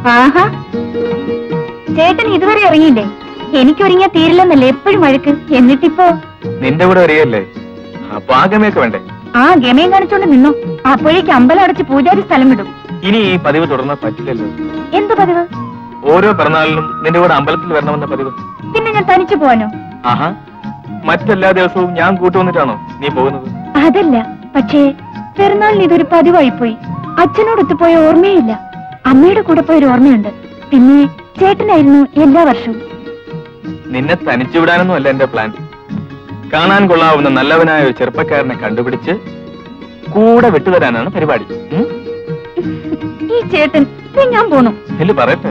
ആഹാ ചേട്ടൻ ഇതുവരെ ഇറങ്ങിയില്ലേ എനിക്ക് ഒരുങ്ങിയാ തീരില്ലെന്നല്ലേ എപ്പോഴും വഴക്ക് എന്നിട്ടിപ്പോ നിന്റെ കൂടെ വരികയല്ലേ അപ്പൊ ആ ഗമയൊക്കെ വേണ്ടേ ആ ഗമയം കാണിച്ചോണ്ട് നിന്നു അപ്പോഴേക്ക് അമ്പലം അടച്ച് പൂജാരി സ്ഥലം വിടും ഇനി ഈ പതിവ് തുടർന്നാൽ പറ്റില്ലല്ലോ എന്ത് പതിവ് ഓരോ പിറന്നാളിലും നിന്റെ കൂടെ അമ്പലത്തിൽ വരണമെന്ന പതിവ് പിന്നെ ഞാൻ തനിച്ചു പോവാനോ ആഹാ മറ്റെല്ലാ ദിവസവും ഞാൻ കൂട്ടുവന്നിട്ടാണോ നീ പോകുന്നത് അതല്ല പക്ഷേ പെരുന്നാളിന് ഇതൊരു പതിവായി പോയി അച്ഛനോടൊത്ത് പോയ ഓർമ്മയില്ല അമ്മയുടെ കൂടെ പോയൊരു ഓർമ്മയുണ്ട് പിന്നെ ചേട്ടനായിരുന്നു എല്ലാ വർഷവും നിന്നെ തനിച്ചു വിടാനൊന്നും അല്ല എന്റെ പ്ലാൻ കാണാൻ കൊള്ളാവുന്ന നല്ലവനായ ഒരു ചെറുപ്പക്കാരനെ കണ്ടുപിടിച്ച് കൂടെ വിട്ടുതരാനാണ് പരിപാടി ഉം? ഈ ചേട്ടൻ ദേ ഞാൻ പോണു എല്ലു പറയട്ടെ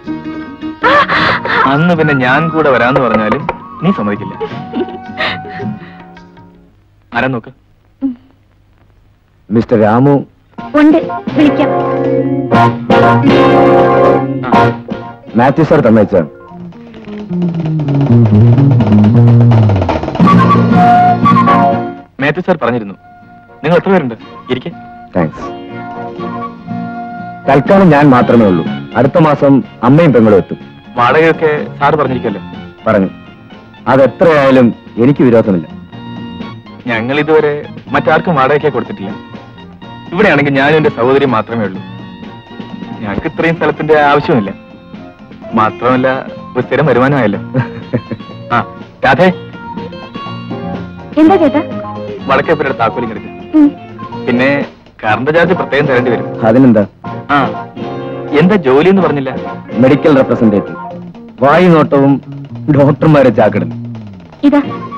അന്ന് പിന്നെ ഞാൻ കൂടെ വരാന്ന് പറഞ്ഞാലും നീ സമ്മതിക്കില്ല ആരാ നോക്ക് മിസ്റ്റർ രാമു ഉണ്ട് വിളിക്കാം ആ, മാത്യു സാർ തന്നയച്ചാണ് മാത്യു സാർ പറഞ്ഞിരുന്നു നിങ്ങൾ എത്ര പേരുണ്ട് ഇരിക്കെ താങ്ക്സ് തൽക്കാലം ഞാൻ മാത്രമേ ഉള്ളൂ അടുത്ത മാസം അമ്മയും പെങ്ങളും എത്തും വാടകയൊക്കെ സാർ പറഞ്ഞിരിക്കല്ലോ പറഞ്ഞു അതെത്രയായാലും എനിക്ക് വിരോധമില്ല ഞങ്ങൾ ഇതുവരെ മറ്റാർക്കും വാടകയ്ക്ക് കൊടുത്തിട്ടില്ല ഇവിടെയാണെങ്കിൽ ഞാനും എന്റെ സഹോദരി മാത്രമേ ഉള്ളൂ ഞങ്ങൾക്ക് ഇത്രയും സ്ഥലത്തിന്റെ ആവശ്യമില്ല മാത്രമല്ല ഒരു സ്ഥിരം വരുമാനമായല്ലോ ആ രാധേ എന്താ ചേട്ടാ വടക്കേപ്പുരയുടെ താക്കോലും കിടക്കും ഉം. പിന്നെ കറണ്ട് ചാർജ് പ്രത്യേകം തരേണ്ടി വരും അതിനെന്താ ആ എന്താ ജോലി എന്ന് പറഞ്ഞില്ല മെഡിക്കൽ റെപ്രസെന്റേറ്റീവ് വായു നോട്ടവും ഡോക്ടർമാരെ ചാക്കിടലും ഇതാ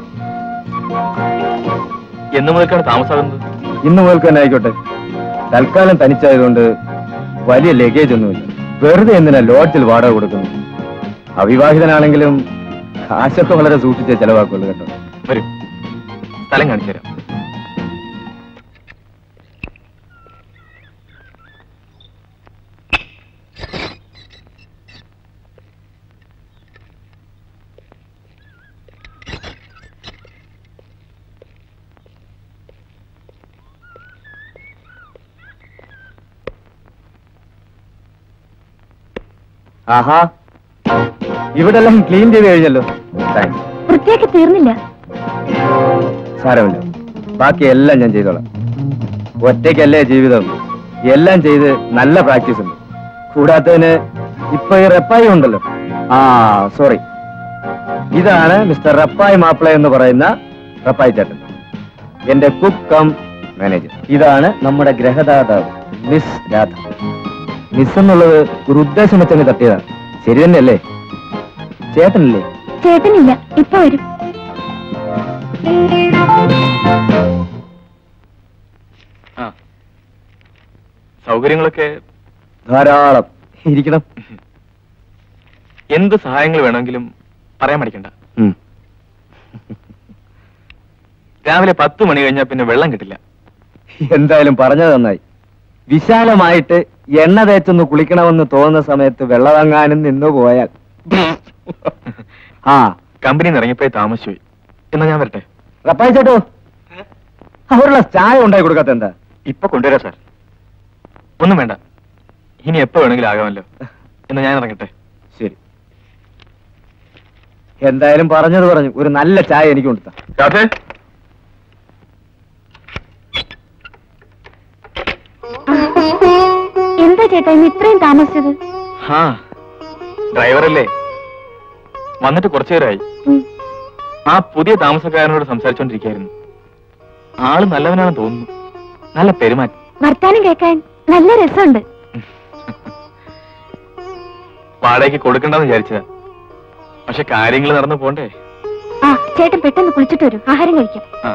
എന്നു മുതൽക്കാണ് താമസാകുന്നത് ഇന്ന് മുതൽക്ക് തന്നെ ആയിക്കോട്ടെ തൽക്കാലം തനിച്ചായതുകൊണ്ട് വലിയ ലഗേജ് ഒന്നുമില്ല വെറുതെ എന്തിനാ ലോഡ്ജിൽ വാടക കൊടുക്കുന്നു അവിവാഹിതനാണെങ്കിലും കാശൊക്കെ വളരെ സൂക്ഷിച്ചേ ചെലവാക്കുള്ളൂ കേട്ടോ വരും സ്ഥലം കാണിച്ചു തരാം ആഹാ ഇവിടെ എല്ലാം ക്ലീൻ ചെയ്ത് കഴിഞ്ഞല്ലോ താങ്ക്സ് വൃത്തിയാക്കി തീർന്നില്ല സാരമില്ല ബാക്കി എല്ലാം ഞാൻ ചെയ്തോളാം ഒറ്റയ്ക്കല്ലേ ജീവിതം എല്ലാം ചെയ്ത് നല്ല പ്രാക്ടീസ് ഉണ്ട് കൂടാത്തതിന് ഇപ്പൊ ഈ റെപ്പായി ഉണ്ടല്ലോ ആ സോറി ഇതാണ് മിസ്റ്റർ റപ്പായി മാപ്പിള എന്ന് പറയുന്ന റപ്പായി ചേട്ടൻ എന്റെ കുക്ക് കം മാനേജർ ഇതാണ് നമ്മുടെ ഗ്രഹദാതാവ് മിസ് രാധ മിസ് എന്നുള്ളത് ഒരു ഉദ്ദേശം വെച്ചങ്ങ് തട്ടിയതാണ് ശരി തന്നെയല്ലേ ചേട്ടനല്ലേ ചേട്ടനില്ല ഇപ്പൊ വരും ആ സൗകര്യങ്ങളൊക്കെ ധാരാളം ഇരിക്കണം എന്ത് സഹായങ്ങൾ വേണമെങ്കിലും പറയാൻ മടിക്കണ്ട ഉം. രാവിലെ പത്ത് മണി കഴിഞ്ഞാൽ പിന്നെ വെള്ളം കിട്ടില്ല എന്തായാലും പറഞ്ഞത് നന്നായി വിശാലമായിട്ട് എണ്ണ തേച്ചൊന്ന് കുളിക്കണമെന്ന് തോന്നുന്ന സമയത്ത് വെള്ളമങ്ങാനും നിന്നു പോയാൽ ആ കമ്പനിയിൽ നിന്ന് ഇറങ്ങിയപ്പോഴേ താമസിച്ചുപോയി എന്നാ ഞാൻ വരട്ടെ റപ്പായി ചേട്ടോ അവരുള്ള ചായ ഉണ്ടായി കൊടുക്കാത്ത എന്താ ഇപ്പൊ കൊണ്ടുവരാം സാർ ഒന്നും വേണ്ട ഇനി എപ്പോ വേണമെങ്കിലും ആകാമല്ലോ എന്നാ ഞാൻ ഇറങ്ങട്ടെ ശരി എന്തായാലും പറഞ്ഞത് പറഞ്ഞു ഒരു നല്ല ചായ എനിക്ക് കൊടുത്ത രാധേ എന്താ ചേട്ടാ ഇന്ന് ഇത്രയും താമസിച്ചത് ആ ഡ്രൈവറല്ലേ വന്നിട്ട് കുറച്ചു നേരമായി ഉം. ആ പുതിയ താമസക്കാരനോട് സംസാരിച്ചോണ്ടിരിക്കായിരുന്നു ആള് നല്ലവനാണെന്ന് തോന്നുന്നു നല്ല പെരുമാറ്റം വർത്താനം കേൾക്കാൻ നല്ല രസമുണ്ട് വാടകയ്ക്ക് കൊടുക്കണ്ടെന്ന് വിചാരിച്ചതാ പക്ഷെ കാര്യങ്ങൾ നടന്നു പോണ്ടേ ആ ചേട്ടൻ പെട്ടെന്ന് കുളിച്ചിട്ട് വരൂ ആഹാരം കഴിക്കാം ആ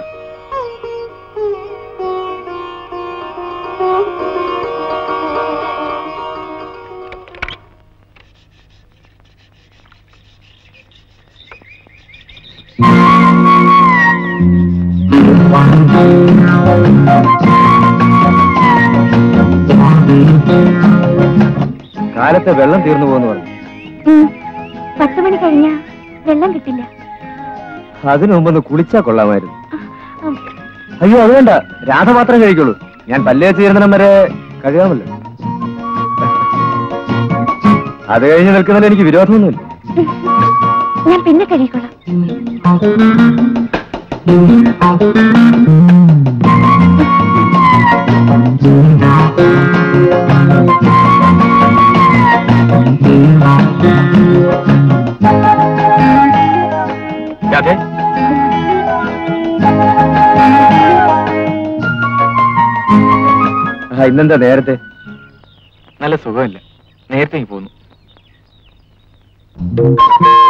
കാലത്തെ വെള്ളം തീർന്നു പോകുന്നു പറഞ്ഞു ഉം. പത്ത് മണി കഴിഞ്ഞാ വെള്ളം കിട്ടില്ല അതിനു മുമ്പൊന്ന് കുളിച്ചാ കൊള്ളാമായിരുന്നു ഉം. അയ്യോ അത് വേണ്ട രാധ മാത്രം കഴിക്കുള്ളൂ ഞാൻ പല്ലേ തീരുന്നിടം വരെ കഴുകാമല്ലോ അത് കഴിഞ്ഞ് നിൽക്കുന്നതിൽ എനിക്ക് വിരോധമൊന്നുമില്ല ഞാൻ പിന്നെ കഴിക്കൊള്ളാം രാധേ ആ ഇന്നെന്താ നേരത്തെ നല്ല സുഖമില്ല നേരത്തെ പോന്നു